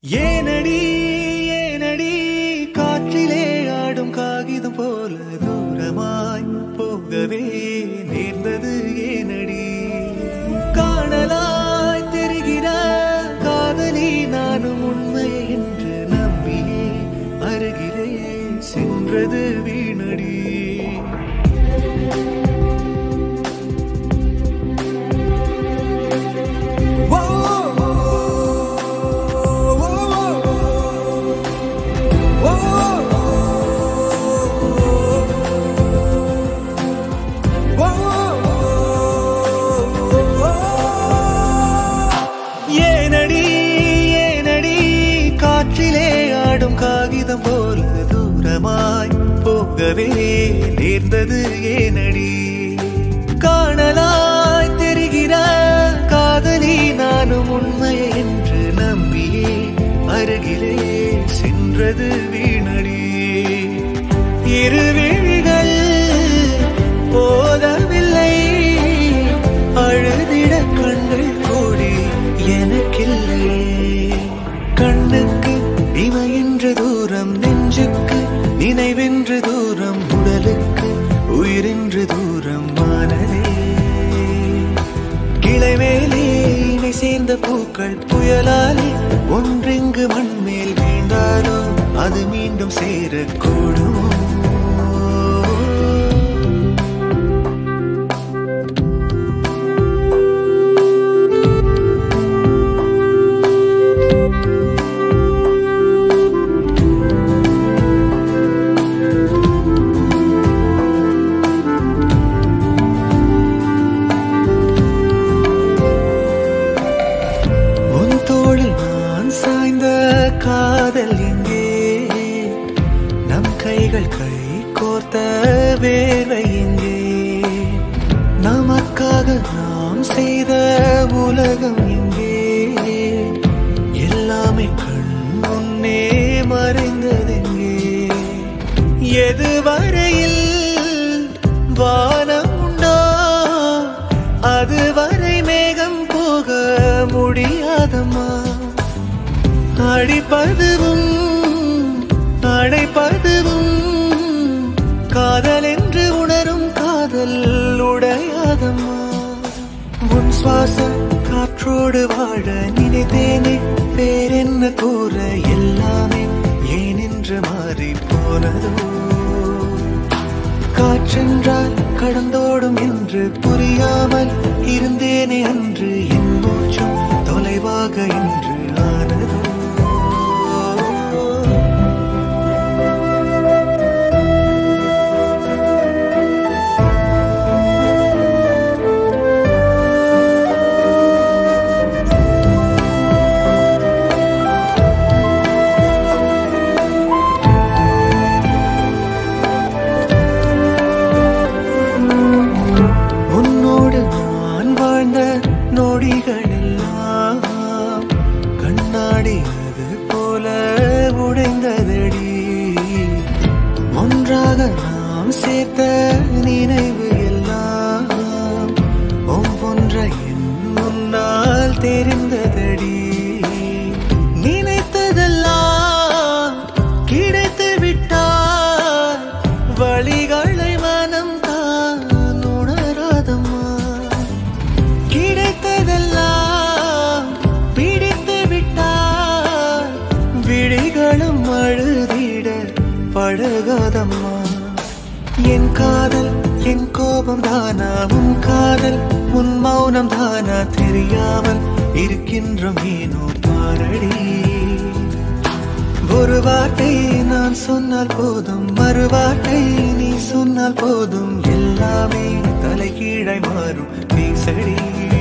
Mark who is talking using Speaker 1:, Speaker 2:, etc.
Speaker 1: ஏனடி ஏனடி காற்றிலே ஆடும் காகிதம் போல தூரமாய் போகவே நேர்ந்தது ஏனடி காணலாய் தெரிகிற காதலி நானும் உண்மை என்று நம்பியே அருகிலே சென்றது வீணடி ஏனடி ஏனடி காற்றிலே ஆடும் காகிதம் போல தூரமாய் போகவே நேர்ந்தது ஏனடி காணலாய் தெரிகிற காதலி நானும் உண்மை என்று நம்பியே அருகிலே சென்றது வீணடி இருவிழிகள் போதவில்லை அழுதிட கண்கள் கூடி எனக்கில்லை கண்ணுக்கு இமையென்ற தூரம் நெஞ்சுக்கு நினைவென்ற தூரம் உடலுக்கு உயிரென்ற தூரம் மானதே கிளை மேலே இணை சேர்ந்த பூக்கள் புயலாலே ஒன்றெங்கு மண்மேல் வீழ்ந்தாலோ அது மீண்டும் சேரக்கூடுமோ உன் தோளில் நான் சாய்ந்த காதல் எங்கே நம் கைகள் கை கோர்த்த வேலை எங்கே நமக்காக நாம் செய்த உலகம் எங்கே எல்லாமே கண் முன்னே மறைந்ததெங்கே எதுவரையில் வானம் உண்டோ அதுவரை மேகம் போக முடியாதம்மா அடிப்பதுவும் அடைப்பதுவும் காதல் என்று உணரும் காதல் உடையாதம்மா உன் சுவாசம் காற்றோடு வாழ நினைத்தேனே வேறென்ன கூற எல்லாமே ஏன் என்று மாறி போனதோ காற்றென்றால் கடந்தோடும் என்று புரியாமல் இருந்தேனே அன்று என் மூச்சும் தொலைவாக என்று ஆனதோ உன்னோடு நான் வாழ்ந்த நொடிகள் எல்லாம் கண்ணாடி அது போல உடைந்ததடி ஒன்றாக நாம் சேர்த்த நினைவு எல்லாம் ஒவ்வொன்றை என் முன்னால் தெரிந்ததடி நினைத்ததெல்லாம் கிடைத்து விட்டால் வழிகளை மனம் தான் உணராதம்மா கிடைத்ததெல்லாம் பிடித்து விட்டால் விழிகளும் அழுதிட பழகாதம்மா என் காதல் என் கோபம் தானா உன் காதல் உன் மௌனம் தானா தெரியாமல் இருக்கின்றோம் ஏனோ பாரடி ஒரு வார்த்தை நான் சொன்னால் போதும் மறு வார்த்தை நீ சொன்னால் போதும் எல்லாமே தலைகீழாய் மாறும் நீ சரி